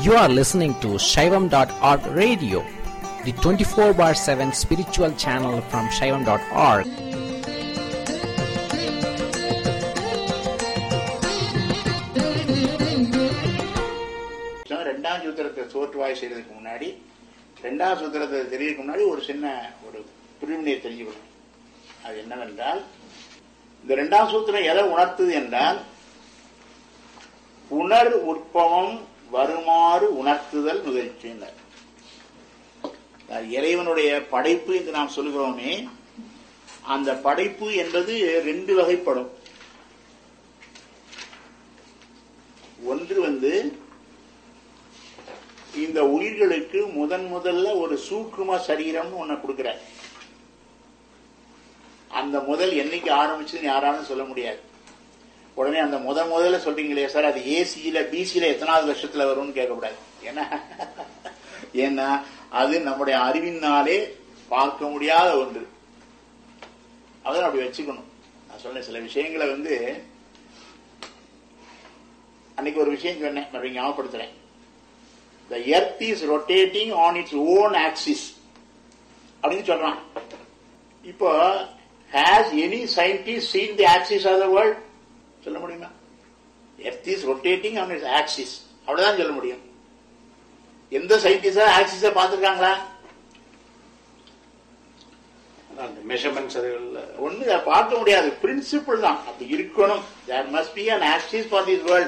You are listening to Shaivam.org radio, the 24 bar 7 spiritual channel from Shaivam.org. ரெண்டாம் சூத்திரத்தை சோற்றுவாய் செய்யறதுக்கு முன்னாடி ரெண்டாம் சூத்திரத்தை தெரியறதுக்கு முன்னாடி ஒரு சின்ன ஒரு பிரிவினையை தெரிஞ்சுக்கணும் அது என்னவென்றால் இந்த ரெண்டாம் சூத்திரம் எதை உணர்த்துது என்றால் உணர் உற்பவம் வருமாறு உணர்த்துதல் நிகழ்ச்சியினர் இறைவனுடைய படைப்பு என்று நாம் சொல்கிறோமே அந்த படைப்பு என்பது ரெண்டு வகைப்படும் ஒன்று வந்து இந்த உயிர்களுக்கு முதன் முதல்ல ஒரு சூக்கும சரீரம்னு ஒண்ணு கொடுக்கிறார் அந்த முதல் என்னைக்கு ஆரம்பிச்சதுன்னு யாராலும் சொல்ல முடியாது உடனே அந்த முத முதல்ல சொல்றீங்களே சார் அது ஏசியில பிசியில எத்தனாவது லட்சத்துல வரும்னு கேட்கக்கூடாது ஏன்னா ஏன்னா அது நம்முடைய அறிவினாலே பார்க்க முடியாத ஒன்று அதான் அப்படி வச்சுக்கணும் நான் சொன்னேன் சில விஷயங்களை வந்து அன்னைக்கு ஒரு விஷயம் சொன்னேன் மறுபடியும் ஞாபகப்படுத்துறேன் the earth is rotating on its own axis அப்படின்னு சொல்றான் இப்போ has any scientist seen the axis of the world சொல்ல முடியுமா earth is rotating on its axis அவ்வளவுதான் சொல்ல முடியும் எந்த சயின்டிஸ்டா ஆக்சிஸ பார்த்திருக்காங்களா அந்த மெஷர்மெண்ட்ஸ் அதுகள்ல ஒண்ணு அதை பார்க்க முடியாது பிரின்சிபிள் தான் அப்படி இருக்கணும் there must be an axis for this world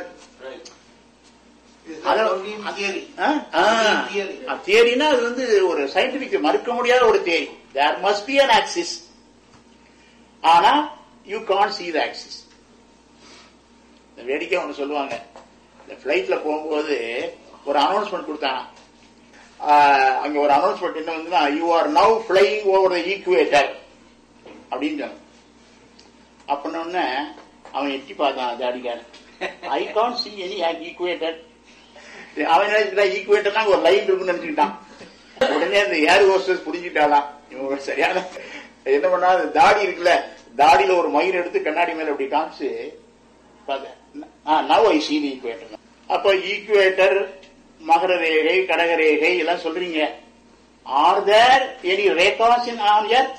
தியரினா அது வந்து ஒரு சயின்டிபிக் மறுக்க முடியாத ஒரு theory there must be an axis ஆனா you can't see the axis வேடிக்கை ஒன்று சொல்லுவாங்க இந்த பிளைட்ல போகும்போது ஒரு அனௌன்ஸ்மெண்ட் கொடுத்தாங்க அங்க ஒரு அனௌன்ஸ்மெண்ட் என்ன வந்து you are now flying over the equator அப்படின்னு சொன்ன அப்படின்னோடனே அவன் எட்டி பார்த்தான் ஜாடிக்காரன் I can't see any equator அவன் நினைச்சுக்கிட்டா ஈக்குவேட்டர்னா ஒரு லைன் இருக்குன்னு நினைச்சுக்கிட்டான் உடனே அந்த ஏர் ஹோஸ்டர்ஸ் புரிஞ்சுட்டாலாம் இவங்க சரியான என்ன பண்ணா அந்த தாடி இருக்குல்ல தாடியில ஒரு மயிர் எடுத்து கண்ணாடி மேல அப்படி காமிச்சு நவ் ஐ சி ஈக்குவேட்டர் அப்ப ஈக்குவேட்டர் மகர ரேகை கடக ரேகை எல்லாம் சொல்றீங்க ஆர் தேர் எனி ரேகாஸ் in on earth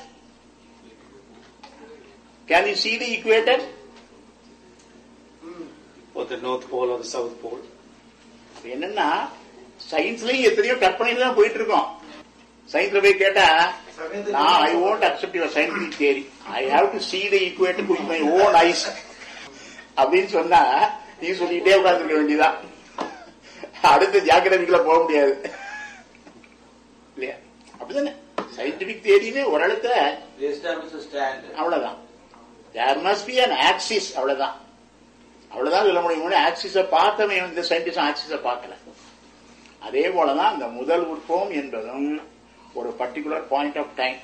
can you see the equator or the north pole or the south pole என்னன்னா சயின்ஸ்லயும் எத்தனையோ கற்பனையில தான் போயிட்டு இருக்கோம் சயின்ஸ்ல போய் கேட்டா நான் I won't accept your scientific theory I have to see the equator with my own eyes அப்படின்னு சொன்னா நீ சொல்லிட்டே உட்கார்ந்துருக்க வேண்டியதான் அடுத்த ஜாக்கிரதைக்குள்ள போக முடியாது இல்லையா அப்படிதானே சயின்டிபிக் தியரின்னு ஒரு இடத்துல They establish a standard. அவ்வளவுதான் there must be an axis அவ்வளவுதான் அவ்வளவுதான் சொல்ல முடியும் ஆக்சிஸ பார்த்தவன் இந்த சயின்டிஸ்ட் ஆக்சிஸ பார்க்கல அதே போலதான் இந்த முதல் உற்பவம் என்பதும் ஒரு பர்டிகுலர் பாயிண்ட் ஆஃப் டைம்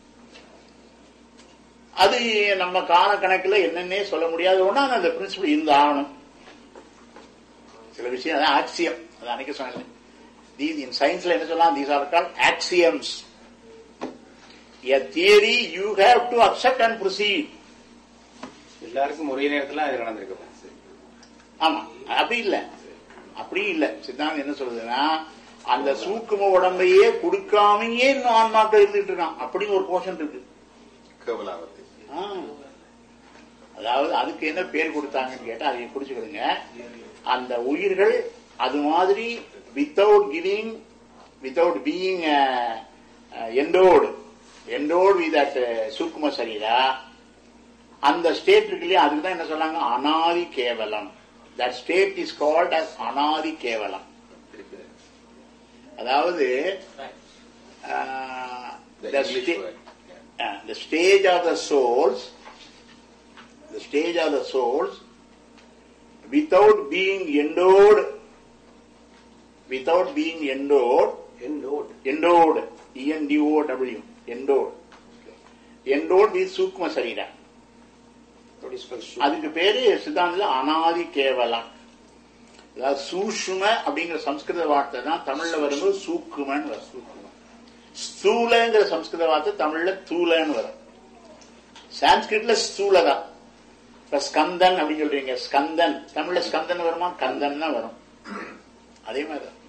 அது நம்ம கால கணக்கில் என்னன்னே சொல்ல முடியாத ஒண்ணா அந்த பிரின்சிபல் இருந்து ஆகணும் சில விஷயம் அதான் ஆக்சியம் அது அன்னைக்கு சொன்னேன் தீஸ் இன் சயின்ஸ்ல என்ன சொல்லலாம் these are called axioms a theory you have to accept and proceed எல்லாருக்கும் ஒரே நேரத்துல அது நடந்திருக்கு ஆமா அப்படி இல்ல அப்படி இல்ல சித்தாந்தம் என்ன சொல்றதுன்னா அந்த சூக்கும உடம்பையே கொடுக்காமயே இன்னும் ஆன்மாக்கள் இருந்துட்டு இருக்கான் அப்படின்னு ஒரு போர்ஷன் இருக்கு கவலாவதி ஆ. அதாவது அதுக்கு என்ன பேர் கொடுத்தாங்கன்னு கேட்டா அதை புரிச்சுக்கிடுங்க அந்த உயிர்கள் அது மாதிரி வித்தவுட் கிவிங் வித்தவுட் பீயிங் எண்டோடு எண்டோடு வித் தட் சூக்கும சரீரா அந்த ஸ்டேட் இருக்கு இல்லையா அதுக்கு தான் என்ன சொன்னாங்க அனாதி கேவலம் that state is called as அனாதி கேவலம் அதாவது uh, The the, English sta- word. uh, the stage of the souls, the stage of the souls, without being endowed, without being endowed, Endowed. endowed, E-N-D-O-W, endowed, endowed with sukma sarira. What is called su- அதுக்கு பேரு சித்தாந்தத்துல அனாதி கேவலம் அதாவது சூஷ்ம அப்படிங்கிற சம்ஸ்கிருத வார்த்தை தான் தமிழ்ல வரும்போது சூக்குமன்னு வரும் சூக்கும ஸ்தூலங்கிற சம்ஸ்கிருத வார்த்தை தமிழ்ல தூலன்னு வரும் சான்ஸ்கிரிட்ல ஸ்தூல தான் இப்ப ஸ்கந்தன் அப்படின்னு சொல்றீங்க ஸ்கந்தன் தமிழ்ல ஸ்கந்தன் வருமா கந்தன் தான் வரும் அதே மாதிரி